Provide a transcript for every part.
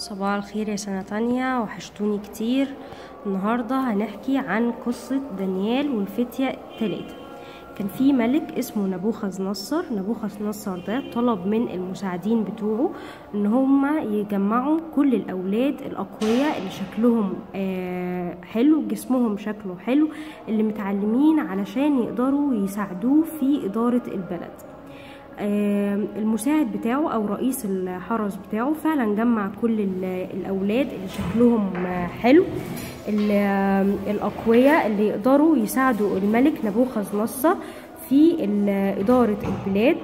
صباح الخير يا سنة تانية وحشتوني كتير النهاردة هنحكي عن قصة دانيال والفتية التلاتة كان في ملك اسمه نبوخذ نصر نبوخذ نصر ده طلب من المساعدين بتوعه ان هما يجمعوا كل الاولاد الاقوياء اللي شكلهم آه حلو جسمهم شكله حلو اللي متعلمين علشان يقدروا يساعدوه في ادارة البلد المساعد بتاعه او رئيس الحرس بتاعه فعلا جمع كل الاولاد اللي شكلهم حلو الاقوياء اللي يقدروا يساعدوا الملك نبوخذ نصر في اداره البلاد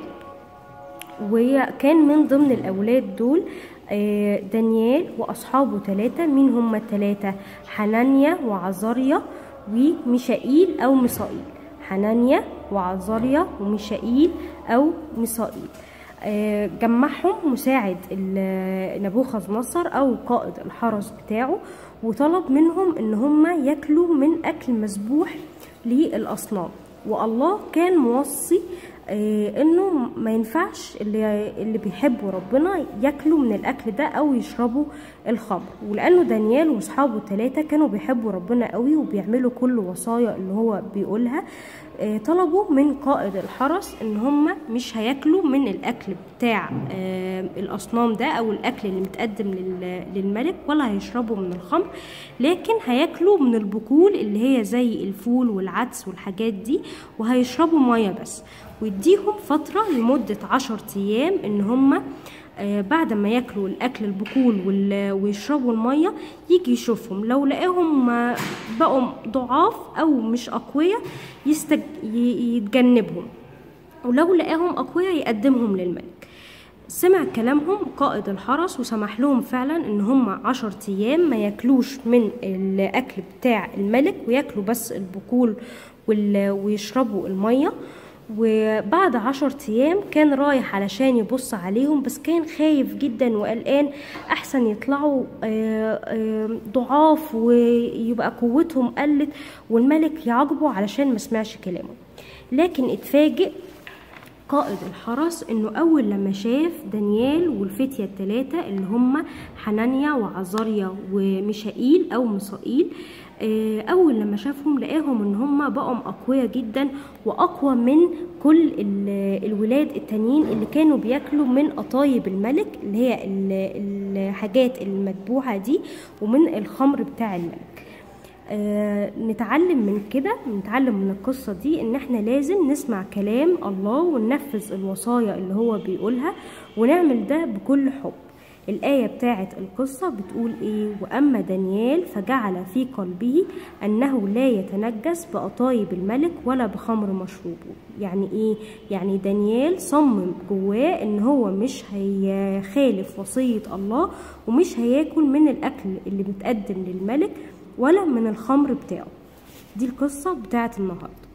وكان من ضمن الاولاد دول دانيال واصحابه ثلاثه مين هم الثلاثه حنانيا وعزاريا وميشائيل او ميسائيل حنانيا وعزاريا وميشائيل او ميسائيل جمعهم مساعد نبوخذ نصر او قائد الحرس بتاعه وطلب منهم ان هم ياكلوا من اكل مسبوح للاصنام والله كان موصي انه ما ينفعش اللي اللي بيحبوا ربنا ياكلوا من الاكل ده او يشربوا الخمر ولانه دانيال واصحابه الثلاثه كانوا بيحبوا ربنا قوي وبيعملوا كل وصايا اللي هو بيقولها طلبوا من قائد الحرس ان هم مش هياكلوا من الاكل بتاع الاصنام ده او الاكل اللي متقدم للملك ولا هيشربوا من الخمر لكن هياكلوا من البقول اللي هي زي الفول والعدس والحاجات دي وهيشربوا ميه بس ويديهم فترة لمدة عشر أيام إن هما بعد ما ياكلوا الاكل البقول ويشربوا الميه يجي يشوفهم لو لقاهم بقوا ضعاف او مش اقوياء يستج... يتجنبهم ولو لقاهم اقوياء يقدمهم للملك سمع كلامهم قائد الحرس وسمح لهم فعلا ان هم عشر ايام ما ياكلوش من الاكل بتاع الملك وياكلوا بس البقول ويشربوا الميه وبعد عشر ايام كان رايح علشان يبص عليهم بس كان خايف جدا وقلقان احسن يطلعوا ضعاف ويبقى قوتهم قلت والملك يعاقبه علشان ما سمعش كلامه لكن اتفاجئ قائد الحرس انه اول لما شاف دانيال والفتية التلاتة اللي هم حنانيا وعزاريا وميشائيل او ميسائيل اول لما شافهم لقاهم ان هم بقوا اقوياء جدا واقوى من كل الولاد التانيين اللي كانوا بياكلوا من قطايب الملك اللي هي الحاجات المذبوحه دي ومن الخمر بتاع الملك آه نتعلم من كده نتعلم من القصة دي ان احنا لازم نسمع كلام الله وننفذ الوصايا اللي هو بيقولها ونعمل ده بكل حب الآية بتاعة القصة بتقول إيه وأما دانيال فجعل في قلبه أنه لا يتنجس بقطايب الملك ولا بخمر مشروبه يعني إيه يعني دانيال صمم جواه إن هو مش هيخالف وصية الله ومش هياكل من الأكل اللي متقدم للملك ولا من الخمر بتاعه دي القصة بتاعة النهارده